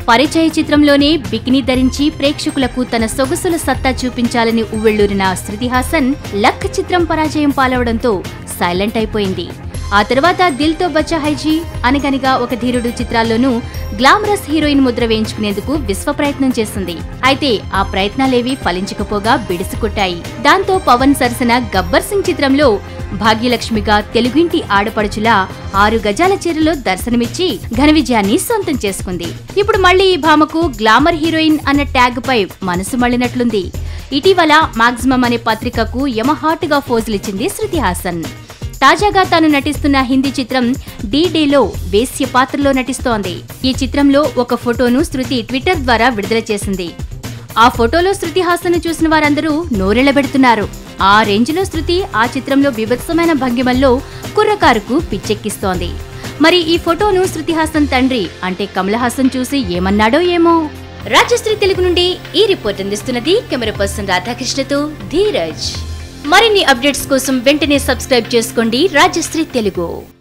పరిచయ చిత్రంలోనే బికినీ ధరించి ప్రేక్షకులకు తన సొగసుల సత్తా చూపించాలని ఉవ్వెళ్లూరిన శృతి హాసన్ లక్ చిత్రం పరాజయం పాలవడంతో సైలెంట్ అయిపోయింది ఆ తర్వాత దిల్ తో బచ్చా హైజీ అనగనగా ఒక ధీరుడు చిత్రాల్లోనూ గ్లామరస్ హీరోయిన్ ముద్ర వేయించుకునేందుకు విశ్వ ప్రయత్నం చేసింది అయితే ఆ ప్రయత్నాలేవీ ఫలించకపోగా బిడిసికొట్టాయి దాంతో పవన్ సరసన గబ్బర్ సింగ్ చిత్రంలో భాగ్యలక్ష్మిగా తెలుగింటి ఆడపడుచులా ఆరు గజాల చీరలో దర్శనమిచ్చి ఘన విజయాన్ని సొంతం చేసుకుంది ఇప్పుడు మళ్ళీ ఈ భామకు గ్లామర్ హీరోయిన్ అన్న ట్యాగ్ పై మనసు మళ్ళినట్లుంది ఇటీవల మాక్సిమం అనే పత్రికకు యమహాటుగా ఫోజులిచ్చింది శృతి హాసన్ తాజాగా తాను నటిస్తున్న హిందీ చిత్రం డీడీలో వేశ్య పాత్రలో నటిస్తోంది ఈ చిత్రంలో ఒక ఫోటోను శృతి ట్విట్టర్ ద్వారా విడుదల చేసింది ఆ ఫోటోలో శృతి హాసన్ చూసిన వారందరూ నోరెళ్లబెడుతున్నారు ఆ రేంజ్లో శృతి ఆ చిత్రంలో బీభత్సమైన భంగిమల్లో కుర్రకారుకు పిచ్చెక్కిస్తోంది మరి ఈ ఫోటోను శృతి హాసన్ తండ్రి అంటే కమల్ హాసన్ చూసి ఏమన్నాడో ఏమో రాజశ్రీ తెలుగు నుండి ఈ రిపోర్ట్ అందిస్తున్నది కెమెరా పర్సన్ రాధాకృష్ణతో ధీరజ్ మరిన్ని అప్డేట్స్ కోసం వెంటనే సబ్స్క్రైబ్ చేసుకోండి రాజశ్రీ తెలుగు